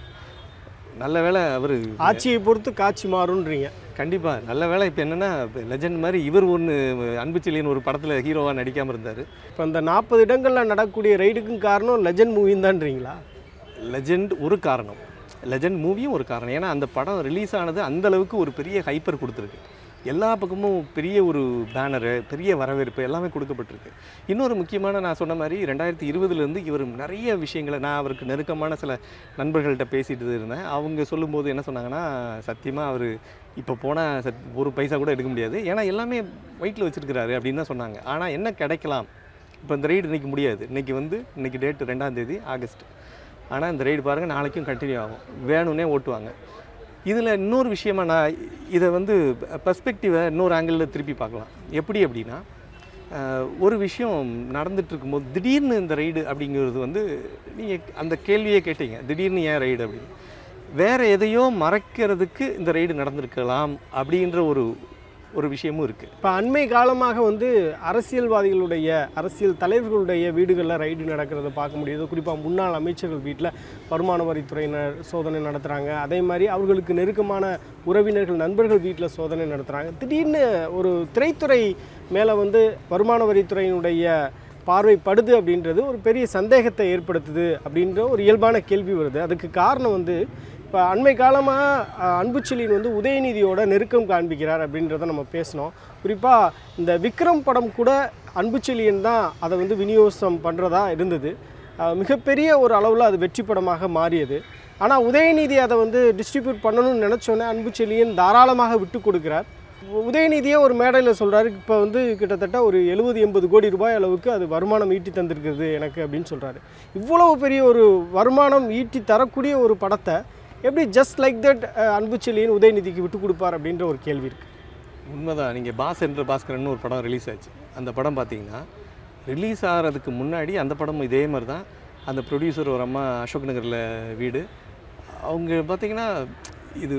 நல்ல வேளை அவர் ஆட்சியை பொறுத்து காட்சி மாறுன்றீங்க கண்டிப்பாக நல்ல வேளை இப்போ என்னென்னா லெஜண்ட் மாதிரி இவர் ஒன்று அன்புச்செழியன் ஒரு படத்தில் ஹீரோவாக நடிக்காமல் இருந்தார் இப்போ இந்த நாற்பது இடங்களில் நடக்கக்கூடிய ரைடுக்கும் காரணம் லெஜண்ட் மூவின்னு தான்றீங்களா லெஜெண்ட் ஒரு காரணம் லெஜெண்ட் மூவியும் ஒரு காரணம் ஏன்னா அந்த படம் ரிலீஸ் ஆனது அந்த அளவுக்கு ஒரு பெரிய ஹைப்பர் கொடுத்துருக்கு எல்லா பக்கமும் பெரிய ஒரு பேனரு பெரிய வரவேற்பு எல்லாமே கொடுக்கப்பட்டிருக்கு இன்னொரு முக்கியமான நான் சொன்ன மாதிரி ரெண்டாயிரத்தி இருபதுலேருந்து இவர் நிறைய விஷயங்களை நான் அவருக்கு நெருக்கமான சில நண்பர்கள்ட்ட பேசிட்டு இருந்தேன் அவங்க சொல்லும்போது என்ன சொன்னாங்கன்னா சத்தியமாக அவர் இப்போ போனால் சத் ஒரு பைசா கூட எடுக்க முடியாது ஏன்னா எல்லாமே ஒயிட்டில் வச்சுருக்கிறாரு அப்படின்னு தான் சொன்னாங்க ஆனால் என்ன கிடைக்கலாம் இப்போ இந்த ரைடு இன்னைக்கு முடியாது இன்னைக்கு வந்து இன்னைக்கு டேட் ரெண்டாம் தேதி ஆகஸ்ட் ஆனால் இந்த ரைடு பாருங்கள் நாளைக்கும் கண்டினியூ ஆகும் வேணும்னே ஓட்டுவாங்க இதில் இன்னொரு விஷயமா நான் இதை வந்து பெர்ஸ்பெக்டிவை இன்னொரு ஆங்கிளில் திருப்பி பார்க்கலாம் எப்படி அப்படின்னா அஹ், ஒரு விஷயம் நடந்துட்டு இருக்கும்போது திடீர்னு இந்த ரைடு அப்படிங்கிறது வந்து நீங்கள் அந்த கேள்வியே கேட்டீங்க திடீர்னு ஏன் ரைடு அப்படின்னு வேற எதையோ மறைக்கிறதுக்கு இந்த ரைடு நடந்திருக்கலாம் அப்படின்ற ஒரு ஒரு விஷயமும் இருக்குது இப்போ அண்மை காலமாக வந்து அரசியல்வாதிகளுடைய அரசியல் தலைவர்களுடைய வீடுகளில் ரைடு நடக்கிறத பார்க்க முடியுது குறிப்பாக முன்னாள் அமைச்சர்கள் வீட்டில் வருமான வரித்துறையினர் சோதனை நடத்துகிறாங்க அதே மாதிரி அவர்களுக்கு நெருக்கமான உறவினர்கள் நண்பர்கள் வீட்டில் சோதனை நடத்துகிறாங்க திடீர்னு ஒரு திரைத்துறை மேலே வந்து வருமான வரித்துறையினுடைய பார்வை படுது அப்படின்றது ஒரு பெரிய சந்தேகத்தை ஏற்படுத்துது அப்படின்ற ஒரு இயல்பான கேள்வி வருது அதுக்கு காரணம் வந்து இப்போ அண்மை காலமாக அன்புச்செழியன் வந்து உதயநிதியோட நெருக்கம் காண்பிக்கிறார் அப்படின்றத நம்ம பேசினோம் குறிப்பாக இந்த விக்ரம் படம் கூட அன்புச்செழியன் தான் அதை வந்து விநியோகம் பண்ணுறதா இருந்தது அஹ் மிகப்பெரிய ஒரு அளவில் அது வெற்றி படமாக மாறியது ஆனால் உதயநிதி அதை வந்து டிஸ்ட்ரிபியூட் பண்ணணும்னு நினச்சோன்னே அன்புச்செழியன் தாராளமாக விட்டு கொடுக்கிறார் உதயநிதியே ஒரு மேடையில் சொல்கிறாரு இப்போ வந்து கிட்டத்தட்ட ஒரு எழுபது எண்பது கோடி ரூபாய் அளவுக்கு அது வருமானம் ஈட்டி தந்திருக்குது எனக்கு அப்படின்னு சொல்கிறாரு இவ்வளவு பெரிய ஒரு வருமானம் ஈட்டி தரக்கூடிய ஒரு படத்தை எப்படி ஜஸ்ட் லைக் தட் அன்புச்செழியன் உதயநிதிக்கு விட்டு கொடுப்பார் அப்படின்ற ஒரு கேள்வி இருக்குது உண்மைதான் நீங்கள் பாஸ் என்ற பாஸ்கரன் ஒரு படம் ரிலீஸ் ஆச்சு அந்த படம் பார்த்தீங்கன்னா ரிலீஸ் ஆகிறதுக்கு முன்னாடி அந்த படமும் இதே மாதிரி தான் அந்த ப்ரொடியூசர் ஒரு அம்மா அசோக் நகரில் வீடு அவங்க பார்த்தீங்கன்னா இது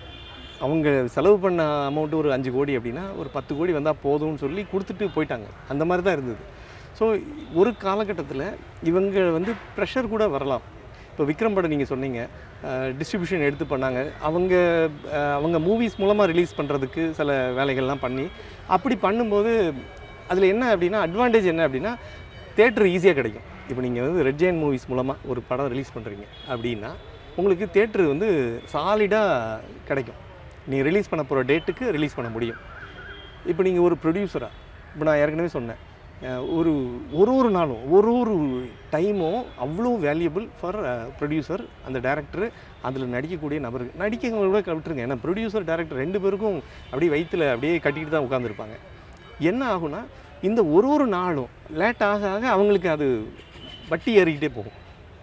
அவங்க செலவு பண்ண அமௌண்ட்டு ஒரு அஞ்சு கோடி அப்படின்னா ஒரு பத்து கோடி வந்தால் போதும்னு சொல்லி கொடுத்துட்டு போயிட்டாங்க அந்த மாதிரி தான் இருந்தது ஸோ ஒரு காலகட்டத்தில் இவங்க வந்து ப்ரெஷர் கூட வரலாம் இப்போ விக்ரம் படம் நீங்கள் சொன்னீங்க டிஸ்ட்ரிபியூஷன் எடுத்து பண்ணாங்க அவங்க அஹ், அவங்க மூவிஸ் மூலமாக ரிலீஸ் பண்ணுறதுக்கு சில வேலைகள்லாம் பண்ணி அப்படி பண்ணும்போது அதில் என்ன அப்படின்னா அட்வான்டேஜ் என்ன அப்படின்னா தேட்டர் ஈஸியாக கிடைக்கும் இப்போ நீங்கள் வந்து ரெட் ஜெயின் மூவிஸ் மூலமாக ஒரு படம் ரிலீஸ் பண்ணுறீங்க அப்படின்னா உங்களுக்கு தேட்டர் வந்து சாலிடாக கிடைக்கும் நீங்கள் ரிலீஸ் பண்ண போகிற டேட்டுக்கு ரிலீஸ் பண்ண முடியும் இப்போ நீங்கள் ஒரு ப்ரொடியூசராக இப்போ நான் ஏற்கனவே சொன்னேன் அஹ் ஒரு ஒரு ஒரு நாளும் ஒரு ஒரு டைமும் அவ்வளோ வேல்யூபிள் ஃபார் ப்ரொடியூசர் அந்த டேரக்டர் அதில் நடிக்கக்கூடிய நபருக்கு நடிக்கிறவங்க கூட விட்டுருங்க ஏன்னா ப்ரொடியூசர் டேரக்டர் ரெண்டு பேருக்கும் அப்படியே வயித்துல அப்படியே கட்டிக்கிட்டு தான் உட்காந்துருப்பாங்க என்ன ஆகும்னா இந்த ஒரு ஒரு நாளும் லேட் ஆக ஆக அவங்களுக்கு அது வட்டி ஏறிக்கிட்டே போகும்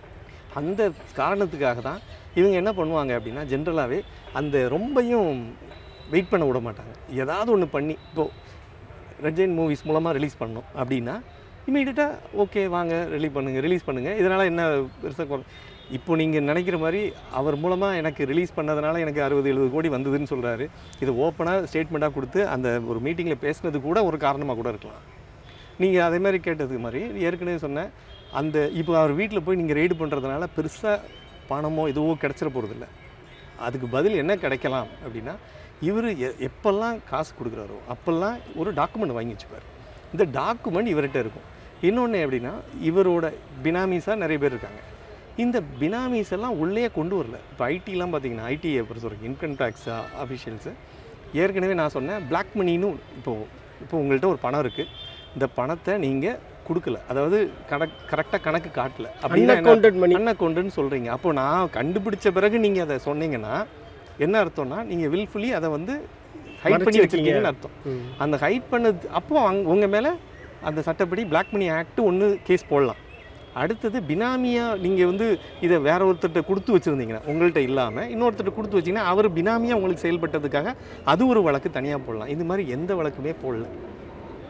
அந்த காரணத்துக்காக தான் இவங்க என்ன பண்ணுவாங்க அப்படின்னா ஜென்ரலாகவே அந்த ரொம்பையும் வெயிட் பண்ண விட மாட்டாங்க ஏதாவது ஒன்று பண்ணி இப்போது ரெட்ஜைன் மூவிஸ் மூலமாக ரிலீஸ் பண்ணணும் அப்படின்னா இமீடியட்டாக ஓகே வாங்க ரிலீஸ் பண்ணுங்கள் ரிலீஸ் பண்ணுங்கள் இதனால் என்ன பெருசாக குறை இப்போ நீங்கள் நினைக்கிற மாதிரி அவர் மூலமாக எனக்கு ரிலீஸ் பண்ணதுனால எனக்கு அறுபது எழுபது கோடி வந்ததுன்னு சொல்கிறாரு இது ஓப்பனாக ஸ்டேட்மெண்ட்டாக கொடுத்து அந்த ஒரு மீட்டிங்கில் பேசுனது கூட ஒரு காரணமாக கூட இருக்கலாம் நீங்கள் அதே மாதிரி கேட்டதுக்கு மாதிரி ஏற்கனவே சொன்னேன் அந்த இப்போ அவர் வீட்டில் போய் நீங்கள் ரெய்டு பண்ணுறதுனால பெருசாக பணமோ எதுவோ கிடச்சிட போகிறதில்ல அதுக்கு பதில் என்ன கிடைக்கலாம் அப்படின்னா இவர் எப்பெல்லாம் காசு கொடுக்குறாரோ அப்போல்லாம் ஒரு டாக்குமெண்ட் வாங்கி வச்சுப்பார் இந்த டாக்குமெண்ட் இவர்கிட்ட இருக்கும் இன்னொன்று எப்படின்னா இவரோட பினாமீஸாக நிறைய பேர் இருக்காங்க இந்த பினாமீஸ் எல்லாம் உள்ளே கொண்டு வரல இப்போ ஐடிலாம் பார்த்தீங்கன்னா ஐடியை பொறுத்த வரைக்கும் இன்கம் டேக்ஸ் அஃபிஷியல்ஸு ஏற்கனவே நான் சொன்னேன் பிளாக் மணின்னு இப்போது இப்போ உங்கள்கிட்ட ஒரு பணம் இருக்குது இந்த பணத்தை நீங்கள் கொடுக்கல அதாவது கணக் கரெக்டாக கணக்கு காட்டல அப்படின்னா என்ன அன்அக்கௌண்டட் மணி அன்அக்கௌண்ட்டுன்னு சொல்கிறீங்க அப்போ நான் கண்டுபிடிச்ச பிறகு நீங்கள் அதை சொன்னீங்கன்னா என்ன அர்த்தம்னா நீங்கள் வில்ஃபுல்லி அதை வந்து ஹைட் பண்ணி மறைச்சிருக்கீங்க. வச்சிருக்கீங்கன்னு அர்த்தம் அந்த ஹைட் பண்ணது அப்போ அங் உங்கள் மேலே அந்த சட்டப்படி பிளாக் மணி ஆக்ட் ஒன்று கேஸ் போடலாம் அடுத்தது பினாமியாக நீங்கள் வந்து இதை வேற ஒருத்தர்கிட்ட கொடுத்து வச்சுருந்தீங்கன்னா உங்கள்கிட்ட இல்லாமல் இன்னொருத்தர்கிட்ட கொடுத்து வச்சிங்கன்னா அவர் பினாமியாக உங்களுக்கு செயல்பட்டதுக்காக அது ஒரு வழக்கு தனியாக போடலாம் இது மாதிரி எந்த வழக்குமே போடல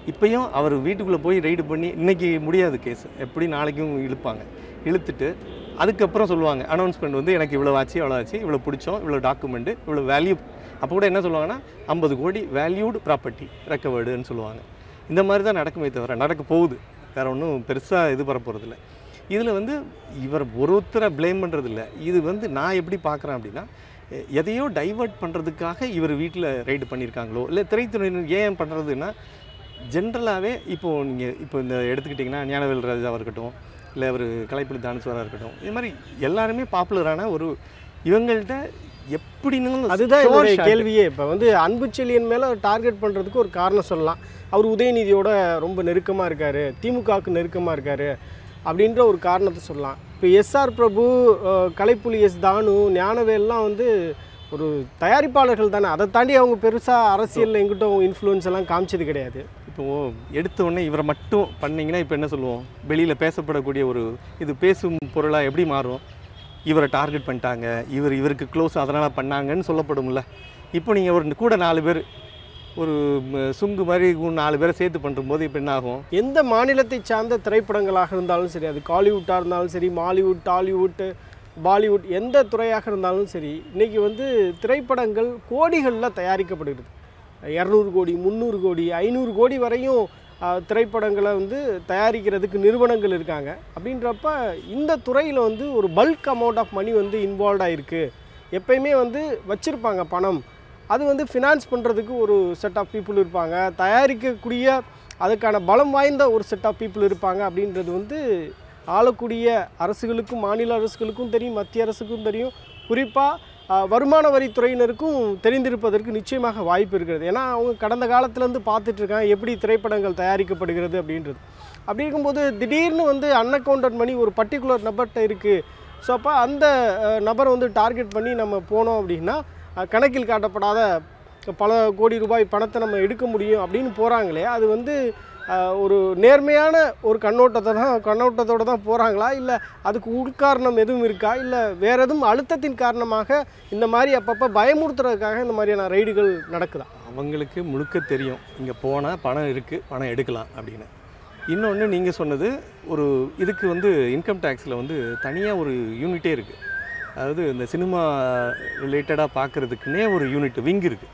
இப்பயும் அவர் வீட்டுக்குள்ளே போய் ரைடு பண்ணி இன்னைக்கு முடியாது கேஸ் எப்படி நாளைக்கும் இழுப்பாங்க இழுத்துட்டு அதுக்கப்புறம் சொல்லுவாங்க அனௌன்ஸ்மெண்ட் வந்து எனக்கு இவ்வளோ ஆச்சு இவ்வளோ ஆச்சு இவ்வளோ பிடிச்சோம் இவ்வளோ டாக்குமெண்ட்டு இவ்வளோ வேல்யூ அப்போ கூட என்ன சொல்லுவாங்கன்னா ஐம்பது கோடி வேல்யூடு ப்ராப்பர்ட்டி ரெக்கவர்டுன்னு சொல்லுவாங்க இந்த மாதிரி தான் நடக்குமே தவிர நடக்க போகுது வேறு ஒன்றும் பெருசாக இது வர போகிறதில்ல இதில் வந்து இவர் ஒருத்தரை ப்ளேம் பண்ணுறது இல்லை இது வந்து நான் எப்படி பார்க்குறேன் அப்படின்னா எ- எதையோ டைவர்ட் பண்ணுறதுக்காக இவர் வீட்டில் ரைடு பண்ணியிருக்காங்களோ இல்லை திரைத்துறையினர் ஏன் பண்ணுறதுன்னா ஜென்ரலாகவே இப்போது நீங்கள் இப்போ இந்த எடுத்துக்கிட்டிங்கன்னா ஞானவேல் ராஜாவாக இருக்கட்டும் இல்லை அவர் கலைப்புலி தானேஸ்வராக இருக்கட்டும் இது மாதிரி எல்லாருமே பாப்புலரான ஒரு இவங்கள்ட்ட எப்படின்னு அதுதான் என்னுடைய கேள்வியே இப்போ வந்து அன்பு செழியன் மேலே டார்கெட் பண்ணுறதுக்கு ஒரு காரணம் சொல்லலாம் அவர் உதயநிதியோட ரொம்ப நெருக்கமாக இருக்கார் திமுகவுக்கு நெருக்கமாக இருக்கார் அப்படின்ற ஒரு காரணத்தை சொல்லலாம் இப்போ எஸ்ஆர் பிரபு அஹ், கலைப்புலி எஸ் தானு ஞானவேல்லாம் வந்து ஒரு தயாரிப்பாளர்கள் தானே அதை தாண்டி அவங்க பெருசாக அரசியலில் எங்கிட்டும் இன்ஃப்ளூயன்ஸ் எல்லாம் காமிச்சது கிடையாது இப்போது எடுத்த உடனே இவரை மட்டும் பண்ணீங்கன்னா இப்போ என்ன சொல்லுவோம் வெளியில் பேசப்படக்கூடிய ஒரு இது பேசும் பொருளாக எப்படி மாறும் இவரை டார்கெட் பண்ணிட்டாங்க இவர் இவருக்கு க்ளோஸ் அதனால் பண்ணாங்கன்னு சொல்லப்படும்ல இப்போ நீங்கள் ஒரு கூட நாலு பேர் ஒரு ம, சுங்கு மாதிரி ஒரு நாலு பேரை சேர்த்து பண்ணும்போது இப்போ என்ன ஆகும் எந்த மாநிலத்தை சார்ந்த திரைப்படங்களாக இருந்தாலும் சரி அது காலிவுட்டாக இருந்தாலும் சரி மாலிவுட் டாலிவுட் பாலிவுட் எந்த துறையாக இருந்தாலும் சரி இன்றைக்கி வந்து திரைப்படங்கள் கோடிகளில் தயாரிக்கப்படுகிறது இரநூறு கோடி முந்நூறு கோடி ஐநூறு கோடி வரையும் ஆஹ், திரைப்படங்களை வந்து தயாரிக்கிறதுக்கு நிறுவனங்கள் இருக்காங்க அப்படின்றப்ப இந்த துறையில் வந்து ஒரு பல்க் அமௌண்ட் ஆஃப் மணி வந்து இன்வால்வ் ஆகிருக்கு எப்பயுமே வந்து வச்சுருப்பாங்க பணம் அது வந்து ஃபினான்ஸ் பண்ணுறதுக்கு ஒரு செட் ஆஃப் பீப்புள் இருப்பாங்க தயாரிக்கக்கூடிய அதுக்கான பலம் வாய்ந்த ஒரு செட் ஆஃப் பீப்புள் இருப்பாங்க அப்படின்றது வந்து ஆளக்கூடிய அரசுகளுக்கும் மாநில அரசுகளுக்கும் தெரியும் மத்திய அரசுக்கும் தெரியும் குறிப்பாக வருமான வரித்துறையினருக்கும் தெரிந்திருப்பதற்கு நிச்சயமாக வாய்ப்பு இருக்கிறது ஏன்னா அவங்க கடந்த காலத்துலேருந்து பார்த்துட்டு இருக்காங்க எப்படி திரைப்படங்கள் தயாரிக்கப்படுகிறது அப்படின்றது அப்படி இருக்கும்போது திடீர்னு வந்து அன்அக்கௌண்டட் மணி ஒரு பர்டிகுலர் நபர்கிட்ட இருக்குது ஸோ அப்போ அந்த அஹ், நபரை வந்து டார்கெட் பண்ணி நம்ம போனோம் அப்படின்னா அஹ், கணக்கில் காட்டப்படாத பல கோடி ரூபாய் பணத்தை நம்ம எடுக்க முடியும் அப்படின்னு போகிறாங்களே அது வந்து அஹ், ஒரு நேர்மையான ஒரு கண்ணோட்டத்தை தான் கண்ணோட்டத்தோடு தான் போகிறாங்களா இல்லை அதுக்கு உட்காரணம் எதுவும் இருக்கா இல்லை வேறு எதுவும் அழுத்தத்தின் காரணமாக இந்த மாதிரி அப்பப்போ பயமுறுத்துறதுக்காக இந்த மாதிரியான ரைடுகள் நடக்குதா அவங்களுக்கு முழுக்க தெரியும் இங்கே போனால் பணம் இருக்குது பணம் எடுக்கலாம் அப்படின்னு இன்னொன்று நீங்கள் சொன்னது ஒரு இதுக்கு வந்து இன்கம் டேக்ஸில் வந்து தனியாக ஒரு யூனிட்டே இருக்குது அதாவது இந்த சினிமா ரிலேட்டடாக பார்க்குறதுக்குன்னே ஒரு யூனிட் விங் இருக்குது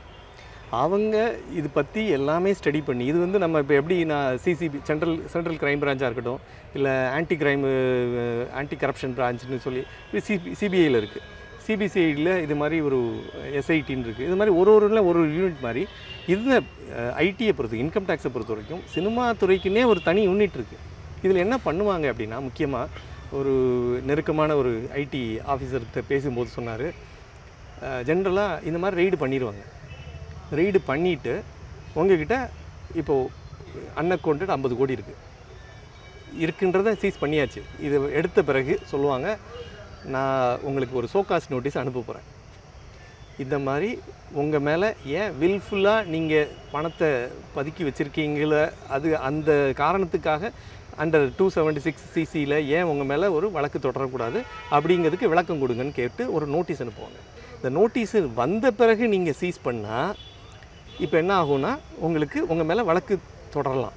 அவங்க இது பற்றி எல்லாமே ஸ்டடி பண்ணி இது வந்து நம்ம இப்போ எப்படி நான் சிசிபி சென்ட்ரல் சென்ட்ரல் கிரைம் பிரான்ச்சாக இருக்கட்டும் இல்லை ஆன்டி கிரைம் ஆன்டி கரப்ஷன் பிரான்ச்னு சொல்லி சிபி சிபிஐயில் இருக்குது சிபிசிஐடியில் இது மாதிரி ஒரு எஸ்ஐடின்னு இருக்குது இது மாதிரி ஒரு ஒரு ஒரு யூனிட் மாதிரி இந்த ஐடியை பொறுத்து இன்கம் டேக்ஸை பொறுத்த வரைக்கும் சினிமா துறைக்குன்னே ஒரு தனி யூனிட் இருக்குது இதில் என்ன பண்ணுவாங்க அப்படின்னா முக்கியமாக ஒரு நெருக்கமான ஒரு ஐடி ஆஃபீஸர்கிட்ட பேசும்போது சொன்னார் ஜென்ரலாக இந்த மாதிரி ரெய்டு பண்ணிடுவாங்க ரெய்டு பண்ணிவிட்டு உங்ககிட்ட இப்போது அன்அக்கௌண்டட் ஐம்பது கோடி இருக்குது இருக்குன்றதை சீஸ் பண்ணியாச்சு இது எடுத்த பிறகு சொல்லுவாங்க நான் உங்களுக்கு ஒரு சோகாஸ் நோட்டீஸ் அனுப்ப போகிறேன் இந்த மாதிரி உங்கள் மேலே ஏன் வில்ஃபுல்லாக நீங்கள் பணத்தை பதுக்கி வச்சுருக்கீங்கள அது அந்த காரணத்துக்காக அண்டர் டூ செவன்ட்டி சிக்ஸ் சிசியில் ஏன் உங்கள் மேலே ஒரு வழக்கு தொடரக்கூடாது அப்படிங்கிறதுக்கு விளக்கம் கொடுங்கன்னு கேட்டு ஒரு நோட்டீஸ் அனுப்புவாங்க இந்த நோட்டீஸ் வந்த பிறகு நீங்கள் சீஸ் பண்ணால் இப்போ என்ன ஆகும்னா உங்களுக்கு உங்கள் மேலே வழக்கு தொடரலாம்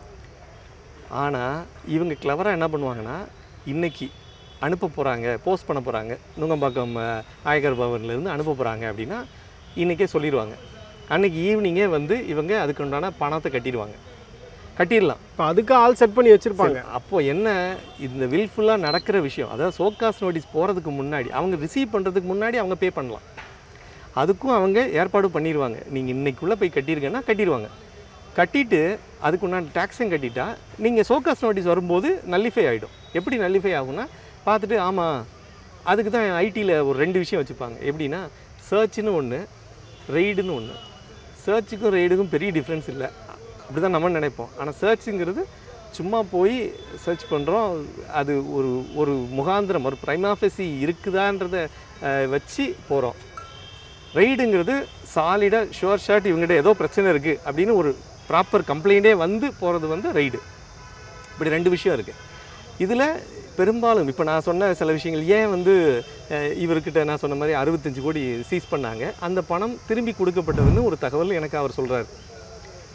ஆனால் இவங்க கிளவராக என்ன பண்ணுவாங்கன்னா இன்னைக்கு அனுப்ப போகிறாங்க போஸ்ட் பண்ண போகிறாங்க நுங்கம்பாக்கம் அஹ், ஆயகர் பவன்லேருந்து அனுப்ப போகிறாங்க அப்படின்னா இன்றைக்கே சொல்லிடுவாங்க அன்னைக்கு ஈவினிங்கே வந்து இவங்க அதுக்கு உண்டான பணத்தை கட்டிடுவாங்க கட்டிடலாம் இப்போ அதுக்கு ஆள் செட் பண்ணி வச்சுருப்பாங்க அப்போ என்ன இந்த வில்ஃபுல்லாக நடக்கிற விஷயம் அதாவது சோகாஸ் நோட்டீஸ் போகிறதுக்கு முன்னாடி அவங்க ரிசீவ் பண்ணுறதுக்கு முன்னாடி அவங்க பே பண்ணலாம் அதுக்கும் அவங்க ஏற்பாடு பண்ணிடுவாங்க நீங்கள் இன்னைக்குள்ளே போய் கட்டியிருக்கேன்னா கட்டிடுவாங்க கட்டிட்டு அதுக்குண்டான டேக்ஸும் கட்டிட்டா நீங்கள் சோகாஸ் நோட்டீஸ் வரும்போது நல்லிஃபை ஆகிடும் எப்படி நல்லிஃபை ஆகும்னா பார்த்துட்டு ஆமாம் அதுக்கு தான் ஐடியில் ஒரு ரெண்டு விஷயம் வச்சுப்பாங்க எப்படின்னா சர்ச்னு ஒன்று ரெய்டுன்னு ஒன்று சர்ச்சுக்கும் ரெய்டுக்கும் பெரிய டிஃப்ரென்ஸ் இல்லை அப்படி தான் நம்ம நினைப்போம் ஆனால் சர்ச்சுங்கிறது சும்மா போய் சர்ச் பண்ணுறோம் அது ஒரு ஒரு முகாந்திரம் ஒரு ப்ரைமாஃபெசி இருக்குதான்றத அஹ், வச்சு போகிறோம் ரைடுங்கிறது சாலிடாக ஷுவர் ஷாட் இவங்ககிட்ட ஏதோ பிரச்சனை இருக்குது அப்படின்னு ஒரு ப்ராப்பர் கம்ப்ளைண்ட்டே வந்து போகிறது வந்து ரைடு இப்படி ரெண்டு விஷயம் இருக்குது இதில் பெரும்பாலும் இப்போ நான் சொன்ன சில விஷயங்கள் ஏன் வந்து அஹ், இவர்கிட்ட நான் சொன்ன மாதிரி அறுபத்தஞ்சு கோடி சீஸ் பண்ணாங்க அந்த பணம் திரும்பி கொடுக்கப்பட்டதுன்னு ஒரு தகவல் எனக்கு அவர் சொல்கிறார்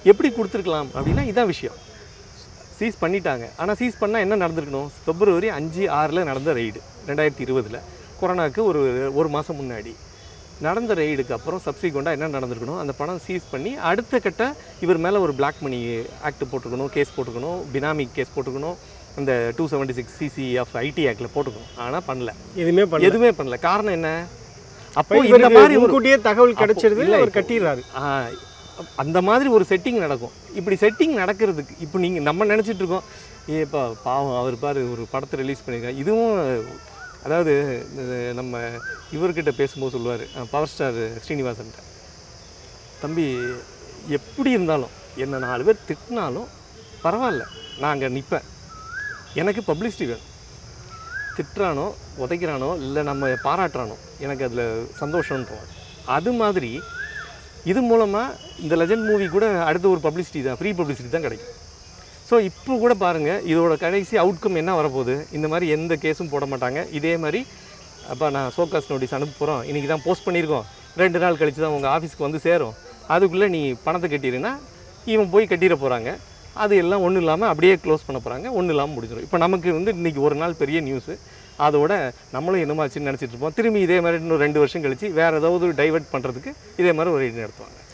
எப்படி கொடுத்துருக்கலாம் அப்படின்னா இதான் விஷயம் சீஸ் பண்ணிட்டாங்க ஆனால் சீஸ் பண்ணால் என்ன நடந்திருக்கணும் பிப்ரவரி அஞ்சு ஆறில் நடந்த ரெய்டு ரெண்டாயிரத்தி இருபதில் கொரோனாவுக்கு ஒரு ஒரு மாதம் முன்னாடி நடந்த ரெய்டுக்கு அப்புறம் சப்சிக்வெண்ட்டாக என்ன நடந்திருக்கணும் அந்த பணம் சீஸ் பண்ணி அடுத்த கட்ட இவர் மேலே ஒரு பிளாக் மணி ஆக்ட் போட்டிருக்கணும் கேஸ் போட்டிருக்கணும் பினாமி கேஸ் போட்டிருக்கணும் அந்த two seventy six CC of IT ஆக்டில் போட்டுக்கணும் ஆனால் பண்ணல எதுவுமே பண்ணல எதுவுமே பண்ணல காரணம் என்ன அப்போ இந்த இவருக்கு மாதிரி ஒரு முன்கூட்டியே தகவல் கிடைச்சிருது இல்ல, அவர் இப்போ- கட்டிடுறாரு ஆ, அந்த மாதிரி ஒரு செட்டிங் நடக்கும் இப்படி செட்டிங் நடக்கிறதுக்கு இப்போ நீங்கள் நம்ம நினச்சிட்டு இருக்கோம் ஏப்பா பாவம் அவர் பாரு ஒரு படத்தை ரிலீஸ் பண்ணியிருக்காங்க இதுவும் அதாவது இது நம்ம இவர்கிட்ட பேசும்போது சொல்லுவார் பவர் ஸ்டார் ஸ்ரீனிவாசன்ட்ட தம்பி எப்படி இருந்தாலும் என்ன நாலு பேர் திட்டினாலும் பரவாயில்ல நான் அங்கே நிற்பேன் எனக்கு பப்ளிசிட்டி வேணும் திட்டுறானோ உதைக்கிறானோ இல்லை நம்ம பாராட்டுறானோ எனக்கு அதில் சந்தோஷம்ன்றோம் அது மாதிரி இது மூலமாக இந்த லெஜண்ட் மூவி கூட அடுத்த ஒரு பப்ளிசிட்டி தான் ஃப்ரீ பப்ளிசிட்டி தான் கிடைக்கும் ஸோ இப்போ கூட பாருங்கள் இதோட கடைசி அவுட்கம் என்ன வரப்போகுது இந்த மாதிரி எந்த கேஸும் போட மாட்டாங்க இதே மாதிரி அப்போ நான் சோகாஸ் நோட்டீஸ் அனுப்ப போகிறோம் இன்றைக்கி தான் போஸ்ட் பண்ணியிருக்கோம் ரெண்டு நாள் கழிச்சு தான் உங்கள் ஆஃபீஸ்க்கு வந்து சேரும் அதுக்குள்ளே நீ பணத்தை கட்டிடுனா இவன் போய் கட்டிட போகிறாங்க அது எல்லாம் ஒன்றும் இல்லாமல் அப்படியே க்ளோஸ் பண்ண போகிறாங்க ஒன்றும் இல்லாமல் முடிஞ்சிடும் இப்போ நமக்கு வந்து இன்றைக்கி ஒரு நாள் பெரிய நியூஸு அதோட நம்மளும் என்னமாச்சுன்னு நினச்சிட்டு இருப்போம் திரும்பி இதே மாதிரி இன்னும் ரெண்டு வருஷம் கழிச்சு வேறு ஏதாவது டைவர்ட் பண்ணுறதுக்கு இதே மாதிரி ஒரு இது நடத்துவாங்க